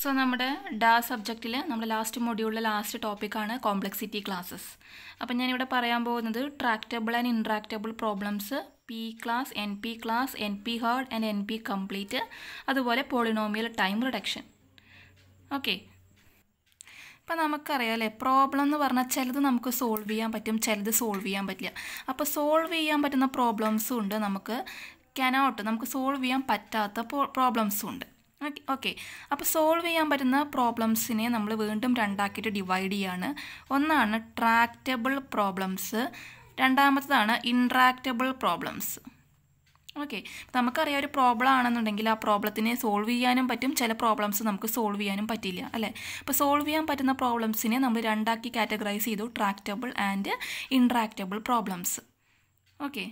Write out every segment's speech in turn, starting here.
so നമ്മുടെ ഡാ സബ്ജക്റ്റിൽ നമ്മുടെ ലാസ്റ്റ് മൊഡ്യൂളിലെ ലാസ്റ്റ് ടോപ്പിക്കാണ് കോംപ്ലക്സിറ്റി ക്ലാസ്സസ് അപ്പം ഞാനിവിടെ പറയാൻ പോകുന്നത് tractable and intractable problems P class N P class N P hard and N P complete അതുപോലെ പോളിനോമിയൽ ടൈം റിഡക്ഷൻ ഓക്കെ അപ്പം നമുക്കറിയാം അല്ലേ പ്രോബ്ലം എന്ന് പറഞ്ഞാൽ ചിലത് നമുക്ക് സോൾവ് ചെയ്യാൻ പറ്റും ചിലത് സോൾവ് ചെയ്യാൻ പറ്റില്ല അപ്പോൾ സോൾവ് ചെയ്യാൻ പറ്റുന്ന പ്രോബ്ലംസും ഉണ്ട് നമുക്ക് കനോട്ട് നമുക്ക് സോൾവ് ചെയ്യാൻ പറ്റാത്ത പ്രോബ്ലംസും ഉണ്ട് ഓക്കെ അപ്പോൾ സോൾവ് ചെയ്യാൻ പറ്റുന്ന പ്രോബ്ലംസിനെ നമ്മൾ വീണ്ടും രണ്ടാക്കിയിട്ട് ഡിവൈഡ് ചെയ്യാണ് ഒന്നാണ് ട്രാക്റ്റബിൾ പ്രോബ്ലംസ് രണ്ടാമത്തതാണ് ഇൻട്രാക്റ്റബിൾ പ്രോബ്ലംസ് ഓക്കെ നമുക്കറിയാം ഒരു പ്രോബ്ലം ആണെന്നുണ്ടെങ്കിൽ ആ പ്രോബ്ലത്തിനെ സോൾവ് ചെയ്യാനും പറ്റും ചില പ്രോബ്ലംസ് നമുക്ക് സോൾവ് ചെയ്യാനും പറ്റില്ല അല്ലേ അപ്പോൾ സോൾവ് ചെയ്യാൻ പറ്റുന്ന പ്രോബ്ലംസിനെ നമ്മൾ രണ്ടാക്കി കാറ്റഗറൈസ് ചെയ്തു tractable and intractable problems okay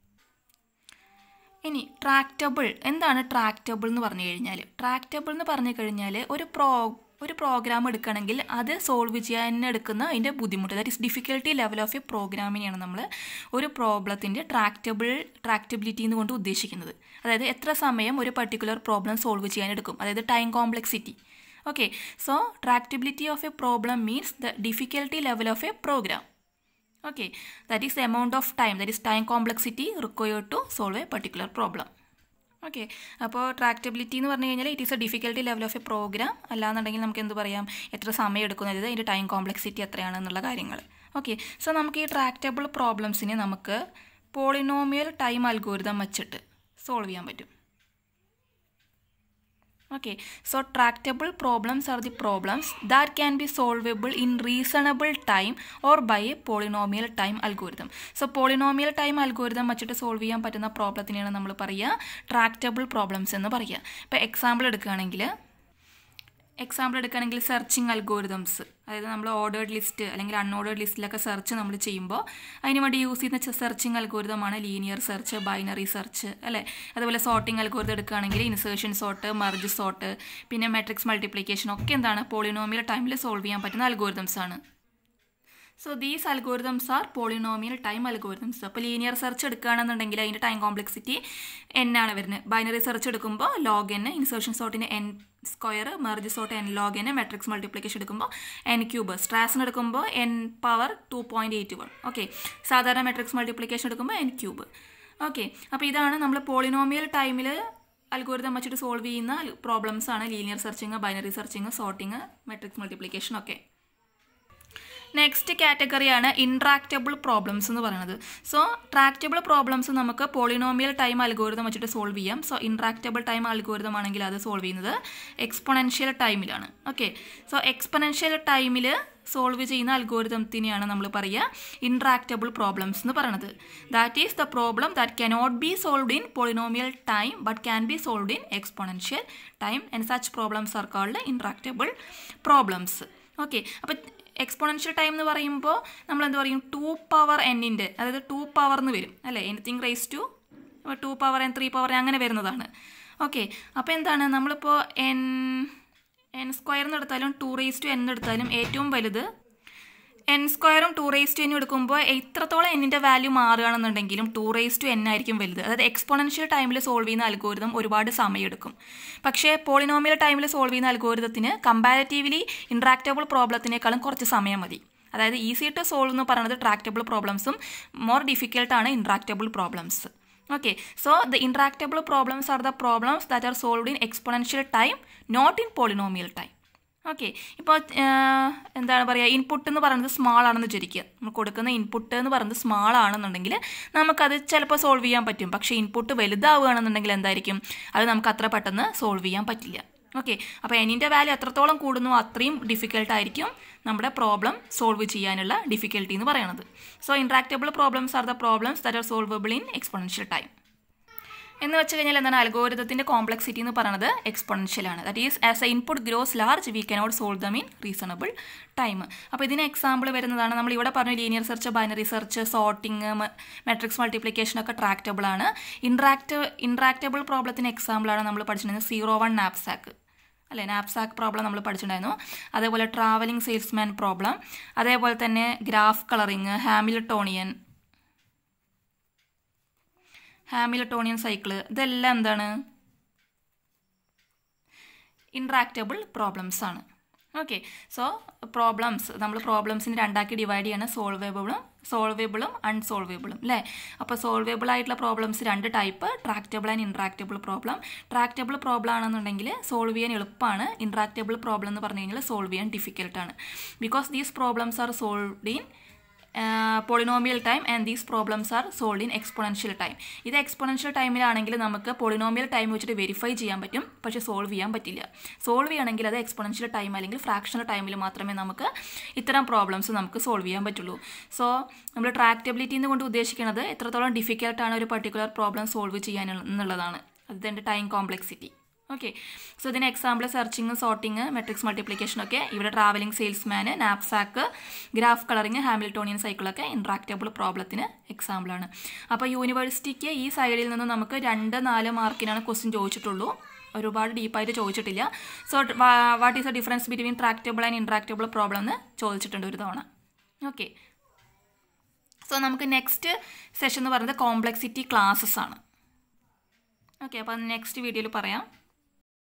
ഇനി ട്രാക്റ്റബിൾ എന്താണ് ട്രാക്റ്റബിൾ എന്ന് പറഞ്ഞു കഴിഞ്ഞാൽ ട്രാക്റ്റബിൾ എന്ന് പറഞ്ഞു കഴിഞ്ഞാൽ ഒരു പ്രോ ഒരു പ്രോഗ്രാം എടുക്കണമെങ്കിൽ അത് സോൾവ് ചെയ്യാൻ എടുക്കുന്ന അതിൻ്റെ ബുദ്ധിമുട്ട് that is difficulty level of a പ്രോഗ്രാമിനെയാണ് നമ്മൾ ഒരു പ്രോബ്ലത്തിൻ്റെ ട്രാക്റ്റബിൾ ട്രാക്റ്റബിലിറ്റി എന്ന് കൊണ്ട് ഉദ്ദേശിക്കുന്നത് അതായത് എത്ര സമയം ഒരു പർട്ടിക്കുലർ പ്രോബ്ലം സോൾവ് ചെയ്യാൻ എടുക്കും അതായത് time complexity okay so tractability of a problem means the difficulty level of a program okay that is the amount of time that is time complexity required to solve a particular problem okay അപ്പോൾ tractability എന്ന് പറഞ്ഞു കഴിഞ്ഞാൽ it is a difficulty level of a program അല്ലാന്നുണ്ടെങ്കിൽ നമുക്ക് എന്ത് പറയാം എത്ര സമയം എടുക്കുന്നത് അതിൻ്റെ ടൈം കോംപ്ലക്സിറ്റി എത്രയാണെന്നുള്ള കാര്യങ്ങൾ ഓക്കെ സോ നമുക്ക് ഈ ട്രാക്റ്റബിൾ പ്രോബ്ലംസിനെ നമുക്ക് പോളിനോമിയൽ ടൈം അൽഗോരിതം വെച്ചിട്ട് സോൾവ് ചെയ്യാൻ പറ്റും okay so tractable problems are the problems that can be solvable in reasonable time or by a polynomial time algorithm so polynomial time algorithm വെച്ചിട്ട് solve ചെയ്യാൻ പറ്റുന്ന പ്രോബ്ലത്തിനെയാണ് നമ്മൾ പറയുക ട്രാക്റ്റബിൾ പ്രോബ്ലംസ് എന്ന് പറയുക ഇപ്പോൾ എക്സാമ്പിൾ എടുക്കുകയാണെങ്കിൽ എക്സാമ്പിൾ എടുക്കുകയാണെങ്കിൽ സെർച്ചിങ് അൽഗോരിതംസ് അതായത് നമ്മൾ ഓർഡേർഡ് ലിസ്റ്റ് അല്ലെങ്കിൽ അൺഓർഡേർഡ് ലിസ്റ്റിലൊക്കെ സെർച്ച് നമ്മൾ ചെയ്യുമ്പോൾ അതിന് വേണ്ടി യൂസ് ചെയ്യുന്ന സെർച്ചിങ് അൽഗോരിതമാണ് ലീനിയർ സെർച്ച് ബൈനറി സെർച്ച് അല്ലേ അതുപോലെ സോർട്ടിംഗ് അൽഗോരിതം എടുക്കുകയാണെങ്കിൽ ഇൻസേർഷൻ സോർട്ട് മർജ് സോർട്ട് പിന്നെ മെട്രിക്സ് മൾട്ടിപ്ലിക്കേഷൻ ഒക്കെ എന്താണ് പോളിനോമിയൽ ടൈമിൽ സോൾവ് ചെയ്യാൻ പറ്റുന്ന അൽഗോരിതംസ് ആണ് so these algorithms are polynomial time algorithms അപ്പോൾ ലീനിയർ സെർച്ച് എടുക്കുകയാണെന്നുണ്ടെങ്കിൽ അതിൻ്റെ ടൈം കോംപ്ലക്സിറ്റി എൻ ആണ് വരുന്നത് ബൈനറി സെർച്ച് എടുക്കുമ്പോൾ ലോഗ് എൻ ഇൻസേർഷൻ സോർട്ടിന് N square merge saute N log N matrix multiplication എടുക്കുമ്പോൾ എൻ ക്യൂബ് സ്ട്രാസിന് എടുക്കുമ്പോൾ N power two point eight one okay സാധാരണ മെട്രിക്സ് മൾട്ടിപ്ലിക്കേഷൻ എടുക്കുമ്പോൾ എൻ ക്യൂബ് ഓക്കെ അപ്പോൾ ഇതാണ് നമ്മൾ പോളിനോമിയൽ ടൈമിൽ അൽഗോരിതം വെച്ചിട്ട് സോൾവ് ചെയ്യുന്ന പ്രോബ്ലംസ് ആണ് linear searching binary searching sorting matrix multiplication ഒക്കെ നെക്സ്റ്റ് കാറ്റഗറിയാണ് ഇൻട്രാക്റ്റബിൾ പ്രോബ്ലംസ് എന്ന് പറയുന്നത് സോ ട്രാക്റ്റബിൾ പ്രോബ്ലംസ് നമുക്ക് പോളിനോമിയൽ ടൈം അൽഗോരിതം വെച്ചിട്ട് സോൾവ് ചെയ്യാം സോ ഇൻട്രാക്റ്റബിൾ ടൈം അൽഗോരിതം ആണെങ്കിൽ അത് സോൾവ് ചെയ്യുന്നത് എക്സ്പൊണൻഷ്യൽ ടൈമിലാണ് ഓക്കെ സോ എക്സ്പൊണൻഷ്യൽ ടൈമിൽ സോൾവ് ചെയ്യുന്ന അൽഗോരിതത്തിനെയാണ് നമ്മൾ പറയുക ഇൻട്രാക്റ്റബിൾ പ്രോബ്ലംസ് എന്ന് പറയുന്നത് that is the problem that cannot be solved in polynomial time but can be solved in exponential time and such problems are called intractable problems okay അപ്പോൾ exponential time എന്ന് പറയുമ്പോൾ നമ്മൾ എന്ത് പറയും ടു പവർ എന്നിൻ്റെ അതായത് ടു പവർ എന്ന് വരും അല്ലേ anything raise to two power N three power അങ്ങനെ വരുന്നതാണ് ഓക്കെ അപ്പോൾ എന്താണ് നമ്മളിപ്പോൾ എൻ എൻ സ്ക്വയർ എന്ന് എടുത്താലും ടു റേസ് ടു എൻ എടുത്താലും ഏറ്റവും വലുത് എൻ സ്ക്വയറും ടു റേസ് ടു എന്നും എടുക്കുമ്പോൾ എത്രത്തോളം എന്നിൻ്റെ വാല്യൂ മാറുകയാണെന്നുണ്ടെങ്കിലും ടു റേസ് ടു എൻ ആയിരിക്കും വലുത് അതായത് എക്സ്പോണൻഷ്യൽ ടൈമിൽ സോൾവ് ചെയ്യുന്ന അൽഗോരിതം ഒരുപാട് സമയമെടുക്കും പക്ഷേ പോളിനോമിയൽ ടൈമിൽ സോൾവ് ചെയ്യുന്ന അൽഗോരിതത്തിന് കമ്പാരിറ്റീവ്ലി ഇൻട്രാക്റ്റബിൾ പ്രോബ്ലത്തിനേക്കാളും കുറച്ച് സമയം മതി അതായത് ഈസി ടു സോൾവ് എന്ന് പറയുന്നത് ട്രാക്റ്റബിൾ പ്രോബ്ലംസും മോർ ഡിഫിക്കൽട്ടാണ് intractable problems okay so the intractable problems are the problems that are solved in exponential time not in polynomial time okay ഇപ്പോൾ എന്താണ് പറയുക ഇൻപുട്ട് എന്ന് പറയുന്നത് സ്മാൾ ആണെന്ന് വിചാരിക്കുക നമ്മൾ കൊടുക്കുന്ന ഇൻപുട്ട് എന്ന് പറയുന്നത് സ്മാൾ ആണെന്നുണ്ടെങ്കിൽ നമുക്കത് ചിലപ്പോൾ സോൾവ് ചെയ്യാൻ പറ്റും പക്ഷേ ഇൻപുട്ട് വലുതാവുകയാണെന്നുണ്ടെങ്കിൽ എന്തായിരിക്കും അത് നമുക്ക് അത്ര പെട്ടെന്ന് സോൾവ് ചെയ്യാൻ പറ്റില്ല ഓക്കെ അപ്പോൾ എന്നിൻ്റെ വാല്യൂ എത്രത്തോളം കൂടുന്നു അത്രയും ഡിഫിക്കൽട്ടായിരിക്കും നമ്മുടെ പ്രോബ്ലം സോൾവ് ചെയ്യാനുള്ള ഡിഫിക്കൽട്ടി എന്ന് പറയുന്നത് so intractable problems are the problems that are solvable in exponential time എന്ന് വെച്ച് കഴിഞ്ഞാൽ എന്താണ് അൽഗോരിതത്തിൻ്റെ കോംപ്ലക്സിറ്റി എന്ന് പറയുന്നത് എക്സ്പൊണൻഷ്യൽ ആണ് that is as a input grows large we cannot solve them in reasonable time അപ്പോൾ ഇതിന് എക്സാമ്പിൾ വരുന്നതാണ് നമ്മൾ ഇവിടെ പറഞ്ഞ linear search binary search sorting matrix multiplication ഒക്കെ ട്രാക്റ്റബിൾ ആണ് ഇൻട്രാക്റ്റ് ഇൻട്രാക്റ്റബിൾ പ്രോബ്ലത്തിന് എക്സാമ്പിളാണ് നമ്മൾ പഠിച്ചിട്ടുണ്ടെങ്കിൽ സീറോ വൺ നാപ്സാക്ക് അല്ലേ നാപ്സാക്ക് പ്രോബ്ലം നമ്മൾ പഠിച്ചിട്ടുണ്ടായിരുന്നു അതേപോലെ ട്രാവലിംഗ് സെയിൽസ്മാൻ പ്രോബ്ലം അതേപോലെ തന്നെ graph colouring Hamiltonian Hamiltonian cycle ഇതെല്ലാം എന്താണ് ഇൻട്രാക്റ്റബിൾ പ്രോബ്ലംസ് ആണ് ഓക്കെ സോ പ്രോബ്ലംസ് നമ്മൾ പ്രോബ്ലംസിന് രണ്ടാക്കി ഡിവൈഡ് ചെയ്യണം സോൾവേബിളും സോൾവേബിളും അൺസോൾവേബിളും അല്ലേ അപ്പോൾ സോൾവേബിൾ ആയിട്ടുള്ള പ്രോബ്ലംസ് രണ്ട് type tractable and intractable problem tractable problem ആണെന്നുണ്ടെങ്കിൽ സോൾവ് ചെയ്യാൻ എളുപ്പമാണ് ഇൻട്രാക്റ്റബിൾ പ്രോബ്ലം എന്ന് പറഞ്ഞു കഴിഞ്ഞാൽ സോൾവ് ചെയ്യാൻ ഡിഫിക്കൽട്ടാണ് because these problems are solved in polynomial time and these problems are solve in exponential time ഇത് എക്സ്പോണൻഷ്യൽ ടൈമിലാണെങ്കിൽ നമുക്ക് പോളിനോമിയൽ ടൈം വെച്ചിട്ട് വെരിഫൈ ചെയ്യാൻ പറ്റും പക്ഷേ സോൾവ് ചെയ്യാൻ പറ്റില്ല സോൾവ് ചെയ്യണമെങ്കിൽ അത് എക്സ്പോണൻഷ്യൽ ടൈം അല്ലെങ്കിൽ ഫ്രാക്ഷണൽ ടൈമിൽ മാത്രമേ നമുക്ക് ഇത്തരം പ്രോബ്ലംസ് നമുക്ക് സോൾവ് ചെയ്യാൻ പറ്റുള്ളൂ സോ നമ്മൾ ട്രാക്റ്റബിലിറ്റി എന്ന് കൊണ്ട് ഉദ്ദേശിക്കുന്നത് എത്രത്തോളം ഡിഫിക്കൽട്ടാണ് ഒരു പർട്ടിക്കുലർ പ്രോബ്ലം സോൾവ് ചെയ്യാൻ എന്നുള്ളതാണ് അതിൻ്റെ ടൈം കോംപ്ലക്സിറ്റി ഓക്കെ സോ ഇതിന് example searching sorting matrix multiplication ഒക്കെ ഇവിടെ ട്രാവലിംഗ് സെയിൽസ്മാന് നാപ്സാക്ക് ഗ്രാഫ് കളറിങ് ഹാമിൽട്ടോണിയൻ സൈക്കിളൊക്കെ ഇൻട്രാക്റ്റബിൾ പ്രോബ്ലത്തിന് എക്സാമ്പിളാണ് അപ്പോൾ യൂണിവേഴ്സിറ്റിക്ക് ഈ സൈഡിൽ നിന്ന് നമുക്ക് രണ്ട് നാല് മാർക്കിനാണ് ക്വസ്റ്റ്യൻ ചോദിച്ചിട്ടുള്ളൂ ഒരുപാട് ഡീപ്പായിട്ട് ചോദിച്ചിട്ടില്ല so what is the difference between tractable and intractable problem എന്ന് ചോദിച്ചിട്ടുണ്ട് ഒരു തവണ ഓക്കെ സോ നമുക്ക് നെക്സ്റ്റ് സെഷൻ എന്ന് പറയുന്നത് കോംപ്ലക്സിറ്റി ക്ലാസ്സസ് ആണ് ഓക്കെ അപ്പോൾ നെക്സ്റ്റ് വീഡിയോയിൽ പറയാം